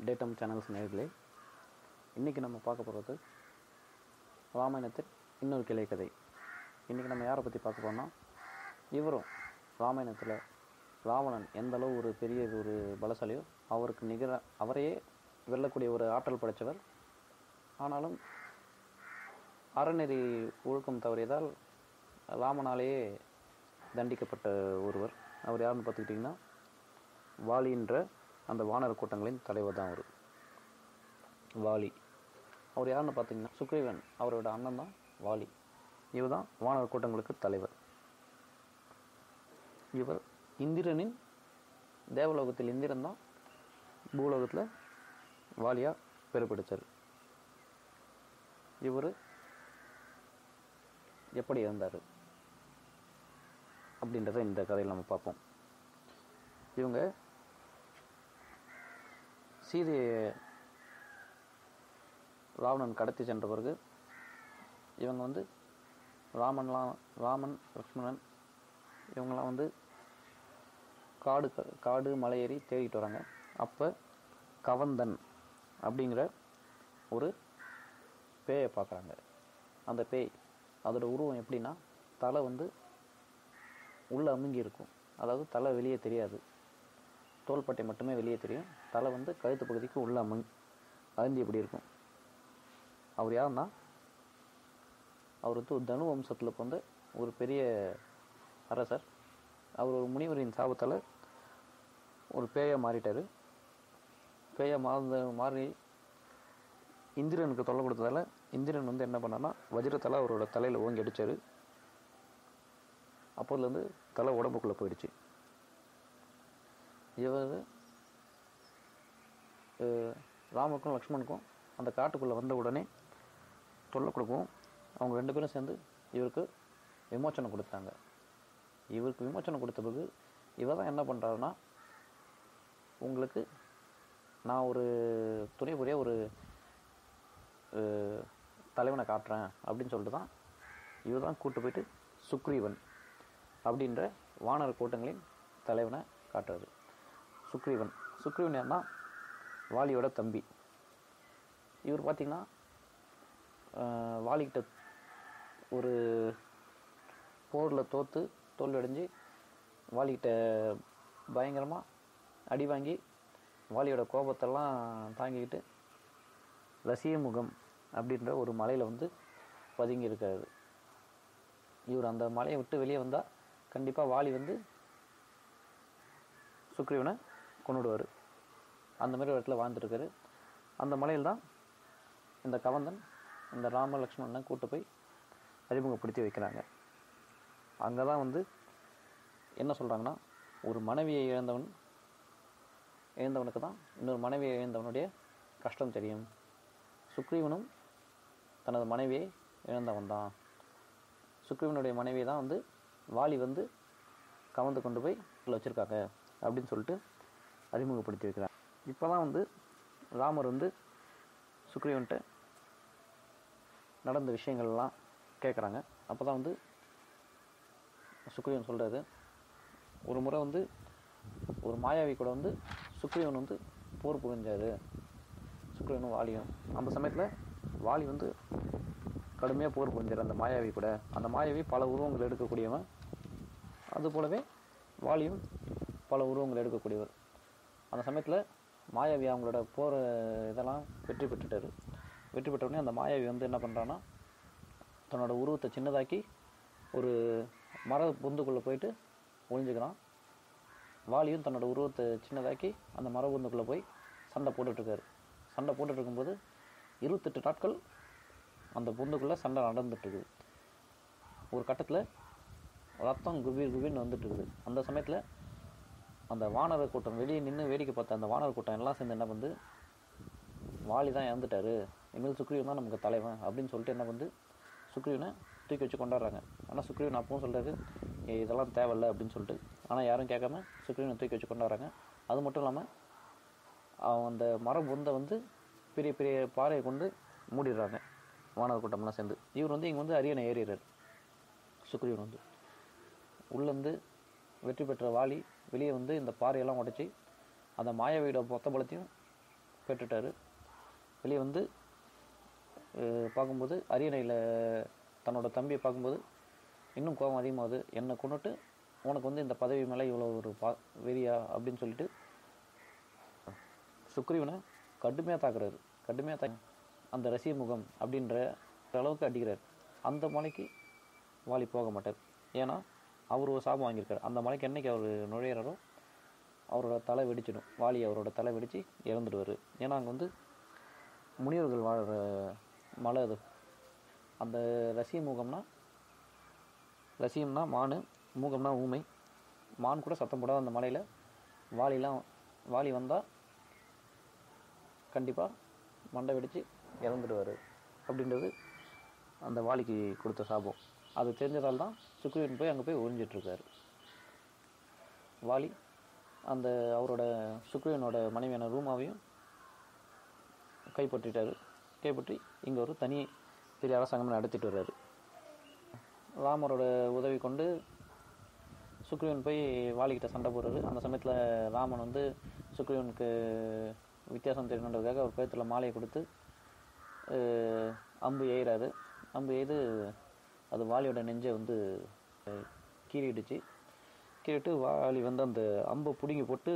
datum channels நேர்களே இன்றைக்கி நம்ம பார்க்க போகிறது ராமாயணத்தின் இன்னொரு கிளை கதை இன்றைக்கி நம்ம யாரை பற்றி பார்க்க போனால் இவரும் ராமாயணத்தில் ராவணன் எந்த அளவு ஒரு பெரிய ஒரு பலசாலியோ அவருக்கு நிகர அவரையே வெல்லக்கூடிய ஒரு ஆற்றல் படைத்தவர் ஆனாலும் அறநெறி ஒழுக்கம் தவறியதால் ராமனாலேயே தண்டிக்கப்பட்ட ஒருவர் அவர் யாருன்னு பார்த்துக்கிட்டிங்கன்னா வாலின்ற அந்த வானர கூட்டங்களின் தலைவர் தான் அவர் வாலி அவர் யாருன்னு பார்த்தீங்கன்னா சுக்ரீவன் அவரோட அண்ணன் தான் வாலி இவர் தான் வானர கூட்டங்களுக்கு தலைவர் இவர் இந்திரனின் தேவலோகத்தில் இந்திரன் தான் பூலோகத்தில் வாலியாக பெருப்பிடிச்சார் இவர் எப்படி இருந்தார் அப்படின்றத இந்த கதையில் நம்ம பார்ப்போம் இவங்க சீதையை ராவணன் கடத்தி சென்ற பிறகு இவங்க வந்து ராமன்லாம் ராமன் லக்ஷ்மணன் இவங்கெல்லாம் வந்து காடு க- காடு மலை ஏறி தேடிட்டு வராங்க அப்போ கவந்தன் அப்படிங்கிற ஒரு பேயை பார்க்குறாங்க அந்த பேய் அதோட உருவம் எப்படின்னா தலை வந்து உள்ளே அமுங்கி இருக்கும் அதாவது தலை வெளியே தெரியாது தோள்பட்டை மட்டுமே வெளியே தெரியும் தலை வந்து கழுத்து பகுதிக்கு உள்ள அமுங் அழுந்தி எப்படி இருக்கும் அவர் யாருன்னா அவர் வந்து ஒரு தனு வம்சத்தில் பிறந்த ஒரு பெரிய அரசர் அவர் ஒரு முனிவரின் சாபத்தால் ஒரு பேயாக மாறிட்டார் பேயாக மாறுந்த மாறி இந்திரனுக்கு தொல்லை கொடுத்ததால இந்திரன் வந்து என்ன பண்ணான்னா வஜ்ரத்தால் அவரோட தலையில் ஓங்கி அடிச்சாரு அப்போதுலேருந்து தலை உடம்புக்குள்ளே போயிடுச்சு இவர் அஹ், ராமருக்கும் லக்ஷ்மணுக்கும் அந்த காட்டுக்குள்ளே வந்த உடனே தொல்லை கொடுக்கவும் அவங்க ரெண்டு பேரும் சேர்ந்து இவருக்கு விமோச்சனம் கொடுத்தாங்க இவருக்கு விமோச்சனம் கொடுத்த பிறகு இவர் தான் என்ன பண்ணுறாருன்னா உங்களுக்கு நான் ஒரு துணைபுரிய ஒரு அஹ், தலைவனை காட்டுறேன் அப்படின்னு சொல்லிட்டு தான் இவர் தான் கூட்டு போயிட்டு சுக்ரீவன் அப்படின்ற வானர கூட்டங்களின் தலைவனை காட்டுறது சுக்ரீவன் சுக்ரீவன் யாருன்னா வாலியோட தம்பி இவர் பார்த்திங்கன்னா ஆஹ், வாலிகிட்ட ஒரு போரில் தோற்று தோல்வியடைஞ்சு வாலிகிட்ட பயங்கரமாக அடி வாங்கி வாலியோட கோபத்தெல்லாம் தாங்கிக்கிட்டு ரசியமுகம் அப்படின்ற ஒரு மலையில் வந்து பதுங்கி இருக்காரு இவர் அந்த மலையை விட்டு வெளியே வந்தால் கண்டிப்பாக வாலி வந்து சுக்ரீவனை கொண்டுடுவார் அந்த மாதிரி ஒரு இடத்துல வாழ்ந்துருக்காரு அந்த மலையில் தான் இந்த கவந்தன் இந்த ராம லக்ஷ்மணனை கூட்டு போய் அறிமுகப்படுத்தி வைக்கிறாங்க அங்கே தான் வந்து என்ன சொல்கிறாங்கன்னா ஒரு மனைவியை இழந்தவன் இழந்தவனுக்கு தான் இன்னொரு மனைவியை இழந்தவனுடைய கஷ்டம் தெரியும் சுக்ரீவனும் தனது மனைவியை இழந்தவன் தான் சுக்ரீவனுடைய மனைவியை தான் வந்து வாலி வந்து கவர்ந்து கொண்டு போய் உள்ள வச்சுருக்காங்க அப்படின்னு சொல்லிட்டு அறிமுகப்படுத்தி வைக்கிறாங்க இப்போ தான் வந்து ராமர் வந்து சுக்ரீவன்ட்ட நடந்த விஷயங்கள்லாம் கேட்குறாங்க அப்போ தான் வந்து சுக்ரீவன் சொல்கிறாரு ஒரு முறை வந்து ஒரு மாயாவி கூட வந்து சுக்ரீவன் வந்து போர் புரிஞ்சாரு சுக்ரீவனும் வாலியும் அந்த சமயத்தில் வாலி வந்து கடுமையாக போர் புரிஞ்சார் அந்த மாயாவி கூட அந்த மாயாவி பல உருவங்கள் எடுக்கக்கூடியவன் அது போலவே வாலியும் பல உருவங்கள் எடுக்கக்கூடியவர் அந்த சமயத்தில் மாயாவி அவங்களோட போகிற இதெல்லாம் வெற்றி பெற்றுட்டாரு வெற்றி பெற்ற உடனே அந்த மாயாவி வந்து என்ன பண்ணுறான்னா தன்னோட உருவத்தை சின்னதாக்கி ஒரு மர பொந்துக்குள்ளே போயிட்டு ஒளிஞ்சுக்கிறான் வாலியும் தன்னோட உருவத்தை சின்னதாக்கி அந்த மர பொந்துக்குள்ளே போய் சண்டை போட்டுட்ருக்காரு சண்டை போட்டுட்டு இருக்கும்போது இருபத்தெட்டு நாட்கள் அந்த பொந்துக்குள்ளே சண்டை நடந்துட்டுருக்குது ஒரு கட்டத்தில் ரத்தம் குபீர் குபீர்னு வந்துட்டு இருக்குது அந்த சமயத்தில் அந்த வானர கூட்டம் வெளியே நின்று வேடிக்கை பார்த்த அந்த வானர கூட்டம் எல்லாம் சேர்ந்து என்ன பண்ணுது வாலி தான் இறந்துட்டாரு இனிமேல் சுக்ரீவன் தான் நமக்கு தலைவன் அப்படின்னு சொல்லிட்டு என்ன பண்ணுது சுக்ரீவனை தூக்கி வச்சு கொண்டாடுறாங்க ஆனால் சுக்ரீவன் அப்பவும் சொல்கிறாரு இதெல்லாம் தேவையில்ல அப்படின்னு சொல்லிட்டு ஆனால் யாரும் கேட்காம சுக்ரீவனை தூக்கி வச்சு கொண்டாடுறாங்க அது மட்டும் இல்லாமல் அவன் அந்த மரம் பொந்தை வந்து பெரிய பெரிய பாறையை கொண்டு மூடிடுறாங்க வானர கூட்டம்லாம் சேர்ந்து இவர் வந்து இங்கே வந்து அரியணை ஏறிடுறாரு சுக்ரீவன் வந்து உள்ளேருந்து வெற்றி பெற்ற வாலி வெளியே வந்து இந்த பாறையெல்லாம் உடைச்சி அந்த மாயாவியோட மொத்த பலத்தையும் பெற்றுட்டார் வெளியே வந்து அஹ், பார்க்கும்போது அரியணையில் தன்னோட தம்பியை பார்க்கும்போது இன்னும் கோபம் அதிகமாகுது என்னை கொண்டுட்டு உனக்கு வந்து இந்த பதவி மேலே இவ்வளோ ஒரு பா வெறியா அப்படின்னு சொல்லிட்டு சுக்ரீவனை கடுமையாக தாக்குறாரு கடுமையாக தா அந்த ரசிக முகம் அப்படின்ற அளவுக்கு அடிக்கிறார் அந்த மலைக்கு வாலி போக மாட்டார் ஏன்னா அவர் ஒரு சாபம் வாங்கியிருக்காரு அந்த மலைக்கு என்னைக்கு அவர் நுழையிறாரோ அவரோட தலை வெடிச்சிடும் வாலி அவரோட தலை வெடித்து இறந்துடுவார் ஏன்னா அங்கே வந்து முனிவர்கள் வாழ்கிற மலை அது அந்த ரசிக முகம்னா ரசிகம்னா மான் மூகம்னா ஊமை மான் கூட சத்தம் போடாத அந்த மலையில் வாலிலாம் வாலி வந்தால் கண்டிப்பாக மண்டை வெடித்து இறந்துடுவார் அப்படின்றது அந்த வாலிக்கு கொடுத்த சாபம் அது தெரிஞ்சதால் தான் சுக்ரீவன் போய் அங்கே போய் ஒழிஞ்சிட்ருக்காரு வாலி அந்த அவரோட சுக்ரீவனோட மனைவியான ரூமாவையும் கைப்பற்றிட்டாரு கைப்பற்றி இங்கே ஒரு தனி பெரிய அரசாங்கம் நடத்திட்டு வர்றாரு ராமரோட உதவி கொண்டு சுக்ரீவன் போய் வாலிக்கிட்ட சண்டை போடுறாரு அந்த சமயத்தில் ராமன் வந்து சுக்ரீவனுக்கு வித்தியாசம் தெரியணுன்றதுக்காக ஒரு கழுத்தில் மாலையை கொடுத்து அஹ், அம்பு எய்கிறாரு அம்பு எய்து அது வாலியோட நெஞ்சை வந்து அஹ், கீறிடுச்சு கீறிட்டு வாலி வந்து அந்த அம்பை பிடுங்கி போட்டு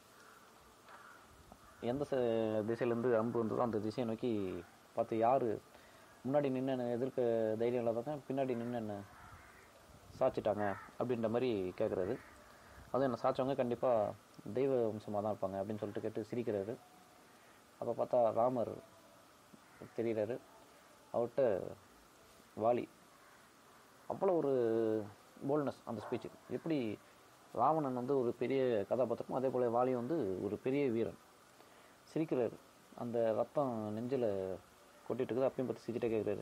எந்த ச திசையிலேருந்து அம்பு வந்ததோ அந்த திசையை நோக்கி பார்த்து யார் முன்னாடி நின்று என்னை எதிர்க்க தைரியம் இல்லாதவங்க பின்னாடி நின்று என்ன சாச்சிட்டாங்க அப்படின்ற மாதிரி கேட்குறாரு அதுவும் என்ன சாச்சவங்க கண்டிப்பாக தெய்வ வம்சமாக தான் இருப்பாங்க அப்படின்னு சொல்லிட்டு கேட்டு சிரிக்கிறாரு அப்போ பார்த்தா ராமர் தெரிகிறாரு அவர்கிட்ட வாலி அவ்வளோ ஒரு போல்ட்னஸ் அந்த ஸ்பீச் எப்படி ராவணன் வந்து ஒரு பெரிய கதாபாத்திரமும் அதே போல் வாலி வந்து ஒரு பெரிய வீரன் சிரிக்கிறாரு அந்த ரத்தம் நெஞ்சில் கொட்டிட்டு இருக்குது அப்பயும் பார்த்து சிரிச்சிட்டே கேட்குறாரு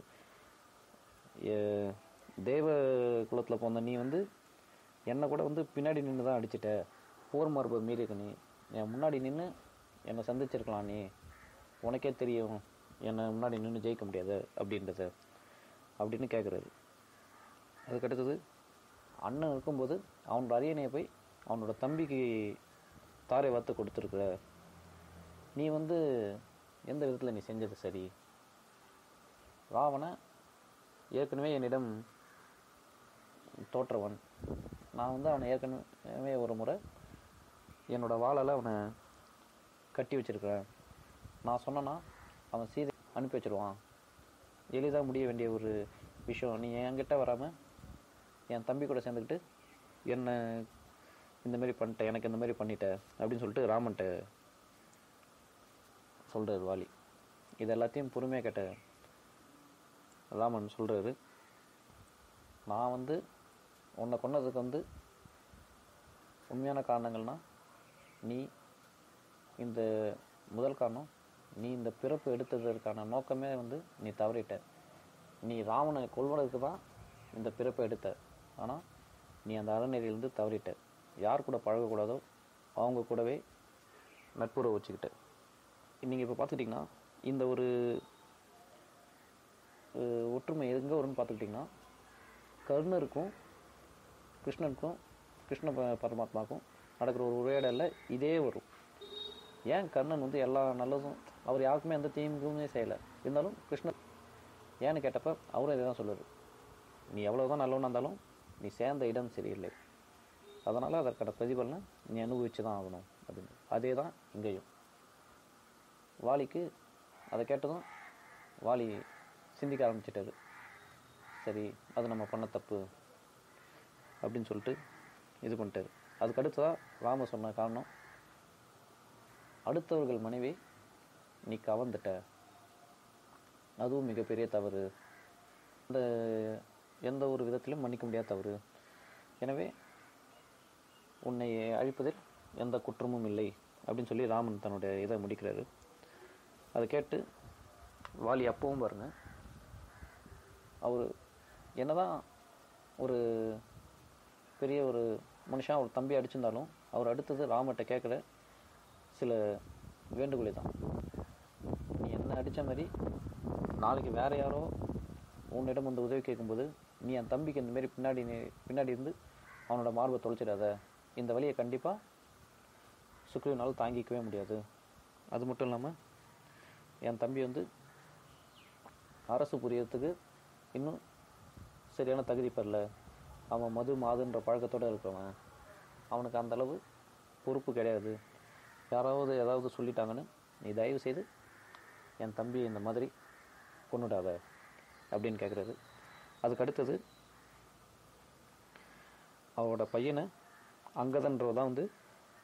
தேவ குலத்தில் பிறந்த நீ வந்து என்னை கூட வந்து பின்னாடி நின்று தான் அடிச்சிட்ட போர் மார்பை மீறியிருக்க நீ என் முன்னாடி நின்று என்னை சந்திச்சிருக்கலாம் நீ உனக்கே தெரியும் என்னை முன்னாடி நின்று ஜெயிக்க முடியாது அப்படின்றத அப்படின்னு கேட்குறாரு அதுக்கு அடுத்தது அண்ணன் இருக்கும்போது அவனோட அரியணையை போய் அவனோட தம்பிக்கு தாரை வார்த்து கொடுத்துருக்குற நீ வந்து எந்த விதத்தில் நீ செஞ்சது சரி ராவண ஏற்கனவே என்னிடம் தோற்றவன் நான் வந்து அவனை ஏற்கனவே ஒரு முறை என்னோட வாளால் அவனை கட்டி வச்சிருக்கிறேன் நான் சொன்னேன்னா அவன் சீதை அனுப்பி வச்சிருவான் எளிதாக முடிய வேண்டிய ஒரு விஷயம் நீ என்கிட்ட வராமல் என் தம்பி கூட சேர்ந்துக்கிட்டு என்னை இந்த மாதிரி பண்ணிட்ட எனக்கு இந்த மாதிரி பண்ணிட்ட அப்படின்னு சொல்லிட்டு ராமன்ட்ட சொல்கிறார் வாலி இது எல்லாத்தையும் பொறுமையாக கேட்ட ராமன் சொல்கிறாரு நான் வந்து உன்னை கொன்னதுக்கு வந்து உண்மையான காரணங்கள்னா நீ இந்த முதல் காரணம் நீ இந்த பிறப்பு எடுத்ததற்கான நோக்கமே வந்து நீ தவறிட்ட நீ ராவணனை கொல்வதற்கு தான் இந்த பிறப்பை எடுத்த ஆனால் நீ அந்த அறநெறியிலிருந்து தவறிட்ட யார் கூட பழகக்கூடாதோ அவங்க கூடவே நட்புறவு வச்சுக்கிட்ட நீங்கள் இப்போ பார்த்துக்கிட்டிங்கன்னா இந்த ஒரு அஹ், ஒற்றுமை எங்கே வரும்னு பார்த்துக்கிட்டிங்கன்னா கர்ணருக்கும் கிருஷ்ணனுக்கும் கிருஷ்ண ப- பரமாத்மாவுக்கும் நடக்கிற ஒரு உரையாடலில் இதே வரும் ஏன் கர்ணன் வந்து எல்லா நல்லதும் அவர் யாருக்குமே எந்த தீங்குமே செய்யலை இருந்தாலும் கிருஷ்ணன் ஏன்னு கேட்டப்ப அவரும் இதே தான் சொல்லுவார் நீ எவ்வளோ தான் நல்லவனா இருந்தாலும் நீ சேர்ந்த இடம் சரியில்லை அதனால் அதற்கான பிரதிபலனை நீ அனுபவிச்சு தான் ஆகணும் அப்படின்னு அதே தான் இங்கேயும் வாலிக்கு அதை கேட்டதும் வாலி சிந்திக்க ஆரம்பிச்சிட்டாரு சரி அது நம்ம பண்ண தப்பு அப்படின்னு சொல்லிட்டு இது பண்ணிட்டாரு அதுக்கு அடுத்ததாக ராம சொன்ன காரணம் அடுத்தவர்கள் மனைவி நீ கவர்ந்துட்ட அதுவும் மிகப்பெரிய தவறு அந்த எந்த ஒரு விதத்திலும் மன்னிக்க முடியாத தவறு எனவே உன்னை அழிப்பதில் எந்த குற்றமும் இல்லை அப்படின்னு சொல்லி ராமன் தன்னுடைய இதை முடிக்கிறாரு அதை கேட்டு வாலி அப்பவும் பாருங்க அவர் என்னதான் ஒரு பெரிய ஒரு மனுஷன் ஒரு தம்பி அடிச்சிருந்தாலும் அவர் அடுத்தது ராமர்கிட்ட கேட்குற சில வேண்டுகோளை தான் நீ என்ன அடித்த மாதிரி நாளைக்கு வேற யாரோ உன்னிடம் வந்து உதவி கேட்கும்போது நீ என் தம்பிக்கு இந்த மாதிரி பின்னாடி நீ- பின்னாடி இருந்து அவனோட மார்பை தொலைச்சிடாத இந்த வழியை கண்டிப்பாக சுக்ரீவனால் தாங்கிக்கவே முடியாது அது மட்டும் இல்லாமல் என் தம்பி வந்து அரசு புரியறதுக்கு இன்னும் சரியான தகுதி பெறல அவன் மது மாதுன்ற பழக்கத்தோடு இருக்கிறவன் அவனுக்கு அந்த அளவு பொறுப்பு கிடையாது யாராவது ஏதாவது சொல்லிட்டாங்கன்னு நீ தயவு செய்து என் தம்பி இந்த மாதிரி கொண்டுடாத அப்படின்னு கேட்குறாரு அதுக்கு அடுத்தது அவரோட பையனை அங்கதன்றவர் தான் வந்து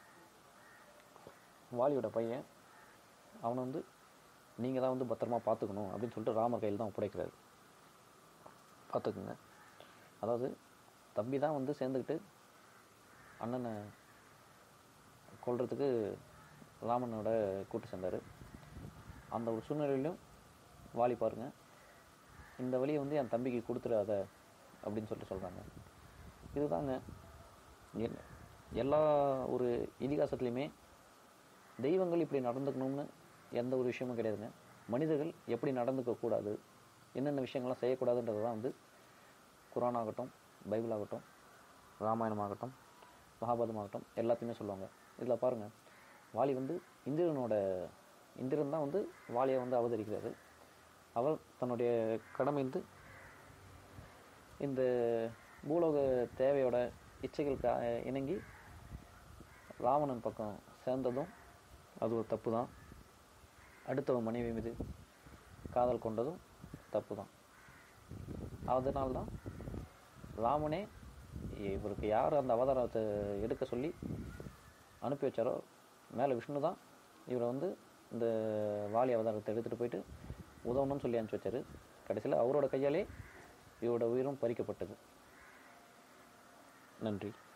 வாலியோட பையன் அவனை வந்து நீங்கள் தான் வந்து பத்திரமா பார்த்துக்கணும் அப்படின்னு சொல்லிட்டு ராமர் கையில் தான் ஒப்படைக்கிறாரு பார்த்துக்குங்க அதாவது தம்பி தான் வந்து சேர்ந்துக்கிட்டு அண்ணனை கொல்றதுக்கு ராமனோட கூட்டு சேர்ந்தார் அந்த ஒரு சூழ்நிலையிலும் வாலி பாருங்க இந்த வழியை வந்து என் தம்பிக்கு கொடுத்துடாத அப்படின்னு சொல்லிட்டு சொல்கிறாங்க இதுதாங்க எல்- எல்லா ஒரு இதிகாசத்துலேயுமே தெய்வங்கள் இப்படி நடந்துக்கணும்னு எந்த ஒரு விஷயமும் கிடையாதுங்க மனிதர்கள் எப்படி நடந்துக்க கூடாது என்னென்ன விஷயங்கள்லாம் செய்யக்கூடாதுன்றது தான் வந்து குரான் ஆகட்டும் பைபிள் ஆகட்டும் ராமாயணம் ஆகட்டும் மகாபாரதம் ஆகட்டும் எல்லாத்தையுமே சொல்லுவாங்க இதில் பாருங்கள் வாலி வந்து இந்திரனோட இந்திரன் தான் வந்து வாலியை வந்து அவதரிக்கிறாரு அவர் தன்னுடைய கடமை வந்து இந்த பூலோக தேவையோட இச்சைகளுக்கு அஹ், இணங்கி ராவணன் பக்கம் சேர்ந்ததும் அது ஒரு தப்பு தான் அடுத்தவன் மனைவி மீது காதல் கொண்டதும் தப்பு தான் அதனால்தான் ராமனே இவருக்கு யார் அந்த அவதாரத்தை எடுக்க சொல்லி அனுப்பி வச்சாரோ மேலே விஷ்ணு தான் இவரை வந்து இந்த வாலி அவதாரத்தை எடுத்துகிட்டு போயிட்டு உதவணும்னு சொல்லி அனுப்பிச்சி வச்சாரு கடைசியில் அவரோட கையாலே இவரோட உயிரும் பறிக்கப்பட்டது நன்றி